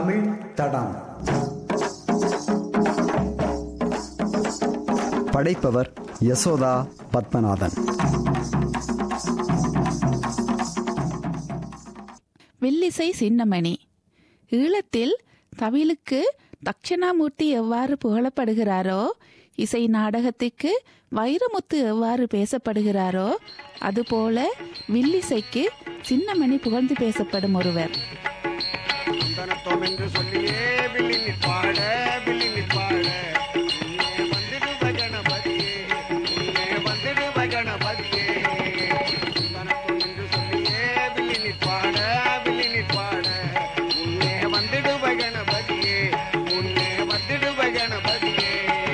தமிழ் தடம் படைப்பவர் யசோதா பத்மநாதன் வில்லிசை சின்னமணி ஈழத்தில் தவிழுக்கு தட்சிணாமூர்த்தி எவ்வாறு புகழப்படுகிறாரோ இசை நாடகத்துக்கு வைரமுத்து எவ்வாறு பேசப்படுகிறாரோ அதுபோல வில்லிசைக்கு சின்னமணி புகழ்ந்து பேசப்படும் ஒருவர் சந்தனத்தோம் என்று சொல்லியே வில்லி நிற்பாட வில்லி நிற்பாட உன்னே வந்துடுவ கணபதியே உன்னே வந்துடுவ கணபதியே சந்தனத்தோம் என்று சொல்லியே வில்லி நிற்பாட வில்லி நிற்பாட உன்னே வந்துடுவ கணபதியே உன்னே வந்துடுவ கணபதியே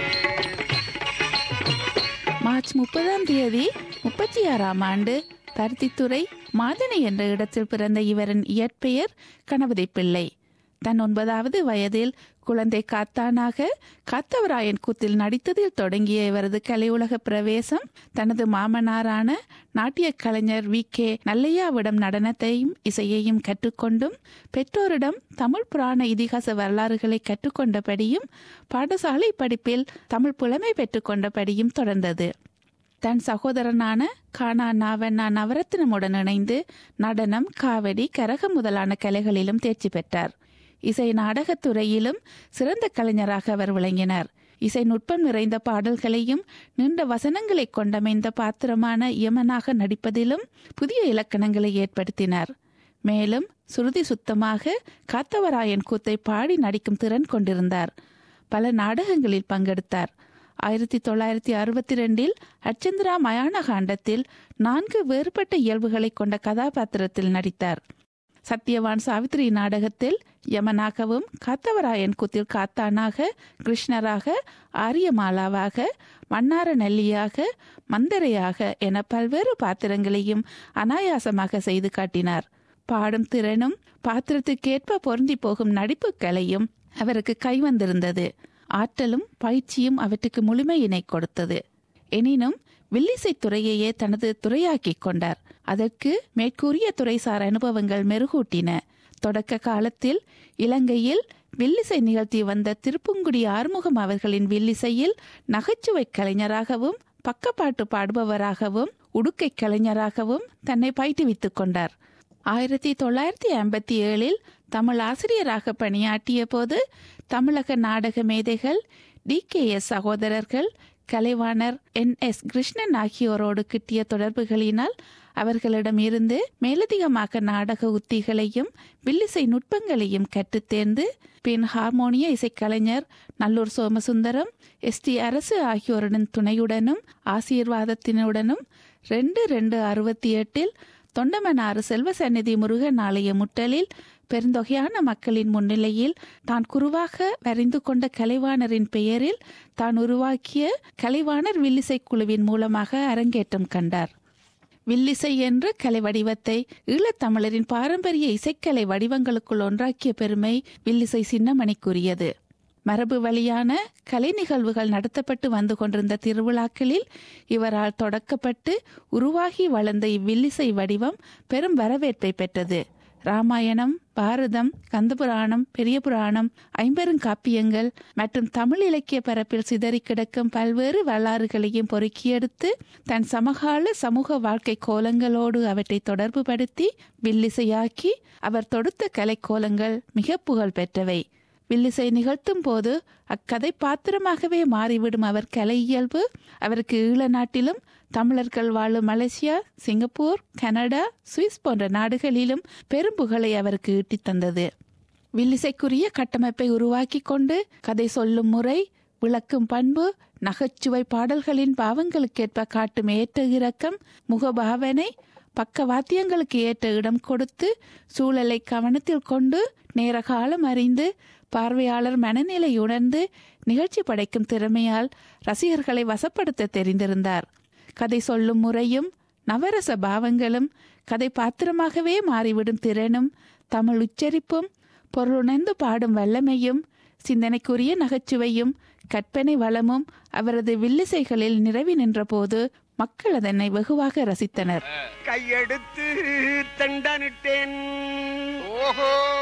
மார்ச் முப்பதாம் தேதி முப்பத்தி ஆறாம் ஆண்டு பருத்தித்துறை மாதனை என்ற இடத்தில் பிறந்த இவரின் இயற்பெயர் கணபதி பிள்ளை தன் ஒன்பதாவது வயதில் குழந்தை காத்தானாக காத்தவராயன் கூத்தில் நடித்ததில் தொடங்கிய இவரது கலையுலக பிரவேசம் தனது மாமனாரான நாட்டிய கலைஞர் வி கே நல்லையாவிடம் நடனத்தையும் இசையையும் கற்றுக்கொண்டும் பெற்றோரிடம் தமிழ் புராண இதிகாச வரலாறுகளை கற்றுக்கொண்டபடியும் பாடசாலை படிப்பில் தமிழ் புலமை பெற்றுக்கொண்டபடியும் தொடர்ந்தது தன் சகோதரனான கானா நாவண்ணா நவரத்னமுடன் இணைந்து நடனம் காவடி கரகம் முதலான கலைகளிலும் தேர்ச்சி பெற்றார் இசை நாடகத் துறையிலும் சிறந்த கலைஞராக அவர் விளங்கினார் இசை நுட்பம் நிறைந்த பாடல்களையும் நீண்ட வசனங்களை கொண்டமைந்த பாத்திரமான யமனாக நடிப்பதிலும் புதிய இலக்கணங்களை ஏற்படுத்தினார் மேலும் சுருதி சுத்தமாக காத்தவராயன் கூத்தை பாடி நடிக்கும் திறன் கொண்டிருந்தார் பல நாடகங்களில் பங்கெடுத்தார் ஆயிரத்தி தொள்ளாயிரத்தி அறுபத்தி ரெண்டில் அச்சந்திரா மயான காண்டத்தில் நான்கு வேறுபட்ட இயல்புகளை கொண்ட கதாபாத்திரத்தில் நடித்தார் சத்யவான் சாவித்திரி நாடகத்தில் யமனாகவும் காத்தவராயன் குத்தில் காத்தானாக கிருஷ்ணராக ஆரியமாலாவாக மன்னார நெல்லியாக மந்தரையாக என பல்வேறு பாத்திரங்களையும் அனாயாசமாக செய்து காட்டினார் பாடும் திறனும் பாத்திரத்துக்கேற்ப பொருந்தி போகும் நடிப்பு கலையும் அவருக்கு கைவந்திருந்தது ஆற்றலும் பயிற்சியும் அவற்றுக்கு முழுமையினை கொடுத்தது எனினும் வில்லிசை துறையையே தனது துறையாக்கிக் கொண்டார் அதற்கு மேற்கூறிய துறைசார் அனுபவங்கள் மெருகூட்டின தொடக்க காலத்தில் இலங்கையில் வில்லிசை நிகழ்த்தி வந்த திருப்புங்குடி ஆறுமுகம் அவர்களின் வில்லிசையில் நகைச்சுவை கலைஞராகவும் பக்கப்பாட்டு பாடுபவராகவும் உடுக்கை கலைஞராகவும் தன்னை பயிற்றுவித்துக் கொண்டார் ஆயிரத்தி தொள்ளாயிரத்தி ஐம்பத்தி ஏழில் தமிழ் ஆசிரியராக பணியாற்றிய போது தமிழக நாடக மேதைகள் டி கே எஸ் சகோதரர்கள் கலைவாணர் என் எஸ் கிருஷ்ணன் ஆகியோரோடு கிட்டிய தொடர்புகளினால் அவர்களிடம் இருந்து மேலதிகமாக நாடக உத்திகளையும் வில்லிசை நுட்பங்களையும் கற்றுத் தேர்ந்து பின் ஹார்மோனிய இசைக்கலைஞர் நல்லூர் சோமசுந்தரம் எஸ் டி அரசு ஆகியோருடன் துணையுடனும் ஆசீர்வாதத்தினுடனும் ரெண்டு ரெண்டு அறுபத்தி எட்டில் தொண்டமனாறு செல்வ சந்நிதி முருகன் ஆலய முட்டலில் பெருந்தொகையான மக்களின் முன்னிலையில் தான் குருவாக வரைந்து கொண்ட கலைவாணரின் பெயரில் தான் உருவாக்கிய கலைவாணர் வில்லிசை குழுவின் மூலமாக அரங்கேற்றம் கண்டார் வில்லிசை என்ற கலை வடிவத்தை ஈழத்தமிழரின் பாரம்பரிய இசைக்கலை வடிவங்களுக்குள் ஒன்றாக்கிய பெருமை வில்லிசை சின்னமணிக்குரியது மரபு வழியான கலை நிகழ்வுகள் நடத்தப்பட்டு வந்து கொண்டிருந்த திருவிழாக்களில் இவரால் தொடக்கப்பட்டு உருவாகி வளர்ந்த இவ்வில்லிசை வடிவம் பெரும் வரவேற்பை பெற்றது ராமாயணம் பாரதம் கந்தபுராணம் பெரிய புராணம் ஐம்பெருங்காப்பியங்கள் மற்றும் தமிழ் இலக்கிய பரப்பில் சிதறி கிடக்கும் பல்வேறு வரலாறுகளையும் பொறுக்கியெடுத்து தன் சமகால சமூக வாழ்க்கை கோலங்களோடு அவற்றை தொடர்புபடுத்தி வில்லிசையாக்கி அவர் தொடுத்த கலைக்கோலங்கள் மிக புகழ் பெற்றவை வில்லிசை நிகழ்த்தும் போது அக்கதை பாத்திரமாகவே மாறிவிடும் அவர் கலை இயல்பு அவருக்கு ஈழ நாட்டிலும் தமிழர்கள் வாழும் மலேசியா சிங்கப்பூர் கனடா சுவிஸ் போன்ற நாடுகளிலும் பெரும் புகழை அவருக்கு ஈட்டித் தந்தது வில்லிசைக்குரிய கட்டமைப்பை உருவாக்கி கொண்டு கதை சொல்லும் முறை விளக்கும் பண்பு நகைச்சுவை பாடல்களின் பாவங்களுக்கேற்ப காட்டும் ஏற்ற இறக்கம் முகபாவனை பக்கவாத்தியங்களுக்கு ஏற்ற இடம் கொடுத்து சூழலை கவனத்தில் கொண்டு நேர காலம் அறிந்து பார்வையாளர் மனநிலை உணர்ந்து நிகழ்ச்சி படைக்கும் திறமையால் ரசிகர்களை வசப்படுத்த தெரிந்திருந்தார் கதை சொல்லும் முறையும் நவரச பாவங்களும் கதை பாத்திரமாகவே மாறிவிடும் திறனும் தமிழ் உச்சரிப்பும் பொருளுணர்ந்து பாடும் வல்லமையும் சிந்தனைக்குரிய நகைச்சுவையும் கற்பனை வளமும் அவரது வில்லிசைகளில் நிறவி நின்றபோது மக்கள் அதனை வெகுவாக ரசித்தனர் கையெடுத்து தண்டனிட்டேன் ஓஹோ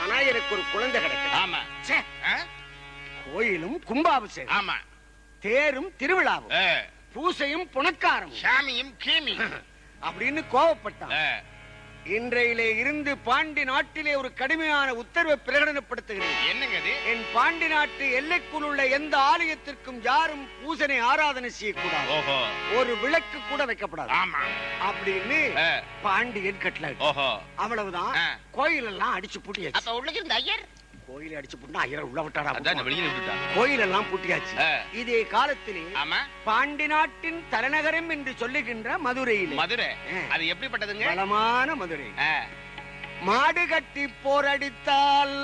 ஆனா எனக்கு ஒரு குழந்தை கிடைக்கும் ஆமா ச்சே, ஆ? கோயிலும் கும்பாபிஷேகம் ஆமா தேரும் திருவிழாவும் ஆ. பூசையும் புனக்காரம் சாமியும் கீமி அப்படின்னு கோவப்பட்டான் ஆ. இன்றையிலே இருந்து பாண்டி நாட்டிலே ஒரு கடுமையான உத்தரவை பிரகடனப்படுத்துகிறேன் என்னங்க இது என் பாண்டி நாட்டு எல்லைக்குள் உள்ள எந்த ஆலயத்திற்கும் யாரும் பூசனை ஆராதனை செய்யக்கூடாது ஓஹோ ஒரு விளக்கு கூட வைக்கப்படாது ஆமா அப்படின்னு ஆ. பாண்டியன் கட்டளை ஓஹோ அவ்வளவுதான் ஆ. கோயில் எல்லாம் அடிச்சு பூட்டியாச்சு அப்ப உள்ள இருந்த ஐயர் கோயில் அடிச்சு பூட்டினா ஐயர் உள்ள விட்டாரா அதான் வெளியில விட்டுட்டான் கோயில் எல்லாம் பூட்டியாச்சு ஆ. இதே காலத்திலே ஆமா பாண்டி நாட்டின் தலைநகரம் என்று சொல்லுகின்ற மதுரையில் மதுரை ஆ. அது எப்படிப்பட்டதுங்க பலமான மதுரை ஆ. மாடு கட்டி போரடித்தால்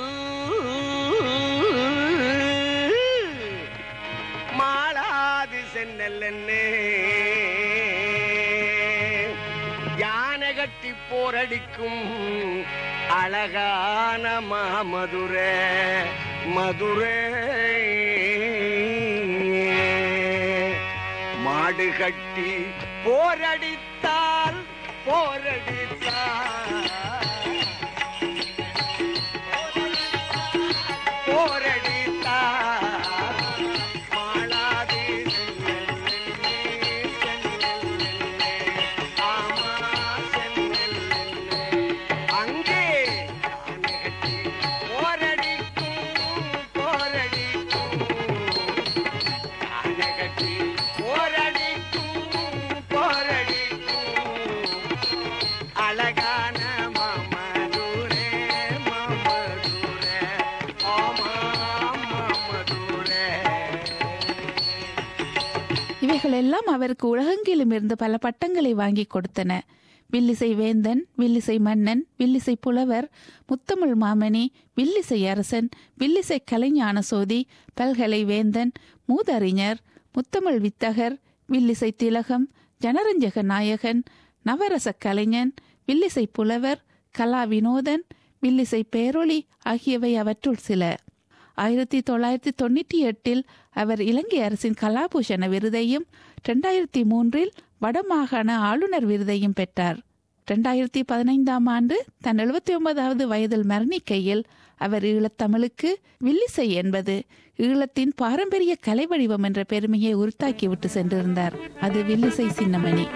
மாளாது சென்னல் யானை கட்டி போரடிக்கும் அழகான மாமதுரை மதுரை மாடு கட்டி போரடித்தால் போரடித்தால் போரடித்தால் மாளாது ஆமா அங்கே யானை கட்டி போரடிக்கும் போரடிக்கும் யானை கட்டி போரடிக்கும் போரடிக்கும் அழகான மாமதுரே மாமதுரே ஆமா மாமதுரே இவைகள் எல்லாம் அவருக்கு உலகெங்கிலும் இருந்து பல பட்டங்களை வாங்கி கொடுத்தன வில்லிசை வேந்தன் வில்லிசை மன்னன் வில்லிசை புலவர் முத்தமிழ் மாமணி வில்லிசை அரசன் வில்லிசை கலைஞான சோதி பல்கலை வேந்தன் மூதறிஞர் முத்தமிழ் வித்தகர் வில்லிசை திலகம் ஜனரஞ்சக நாயகன் நவரச கலைஞன் வில்லிசை புலவர் கலா வினோதன் வில்லிசை பேரொளி ஆகியவை அவற்றுள் சில ஆயிரத்தி தொள்ளாயிரத்தி தொண்ணூற்றி எட்டில் அவர் இலங்கை அரசின் கலாபூஷண விருதையும் இரண்டாயிரத்தி மூன்றில் வடமாகாண ஆளுநர் விருதையும் பெற்றார் இரண்டாயிரத்தி பதினைந்தாம் ஆண்டு தன் எழுபத்தி ஒன்பதாவது வயதில் மரணிக்கையில் அவர் ஈழத்தமிழுக்கு வில்லிசை என்பது ஈழத்தின் பாரம்பரிய கலை வடிவம் என்ற பெருமையை உருத்தாக்கிவிட்டு சென்றிருந்தார் அது வில்லிசை சின்னமணி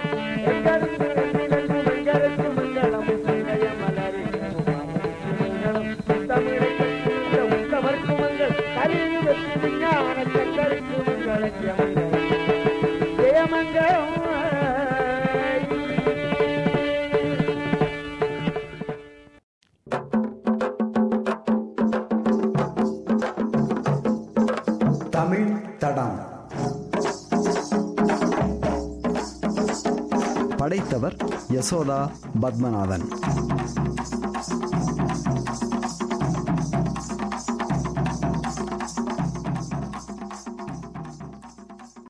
தமிழ் தடம் படைத்தவர் யசோதா பத்மநாதன்